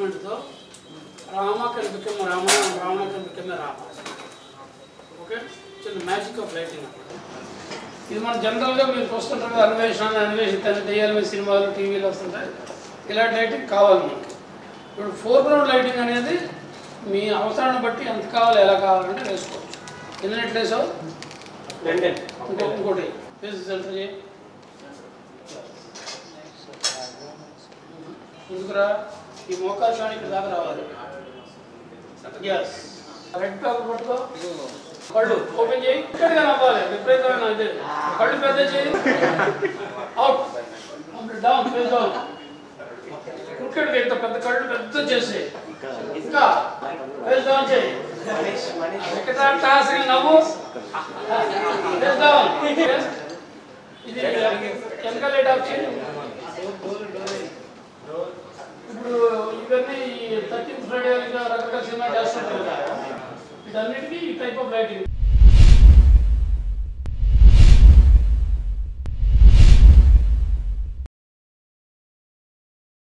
మూమెంట్తో Rama can become Rama Ravana can become Rama okay చిన్న magic of lighting అన్నమాట ఇది మన జనరల్గా మీరు చూస్తుంటారు కదా అన్వేషణ అన్వేషణ దెయ్యాల మీద సినిమాలు టీవీలు వస్తుంటాయి ఇలాంటి లైటింగ్ కావాలి మనకి ఇప్పుడు ఫోర్గ్రౌండ్ లైటింగ్ అనేది మీ అవసరాన్ని బట్టి ఎంత కావాలి ఎలా కావాలంటే వేసుకోవచ్చు ఎన్ని నెట్లు వేసావు ఇంకో ఇంకోటి ఫేస్ సెంటర్ చేయి ఎందుకురా ఈ మోకాశానికి ఇక్కడ దాకా రావాలి ఎస్ రెడ్ పేపర్ పట్టుకో కళ్ళు ఓపెన్ చేయి ఇక్కడిగా నవ్వాలి విపరీతమైన ఇది కళ్ళు పెద్ద చేయి out down face down cricket ఇంత పెద్ద కళ్ళు పెద్ద చేసి ఇంకా ఫేస్ డౌన్ చేయి ఇక్కడ టాస్ నవ్వు ఫేస్ డౌన్ ఇది వెనక లేట్ ఆఫ్ చేయి ఇప్పుడు ఇవన్నీ థర్టీన్త్ ఫ్రైడే రకరకాల సినిమా చేస్తుంటారు కదా వీటన్నిటికీ ఈ టైప్ ఆఫ్ లైటింగ్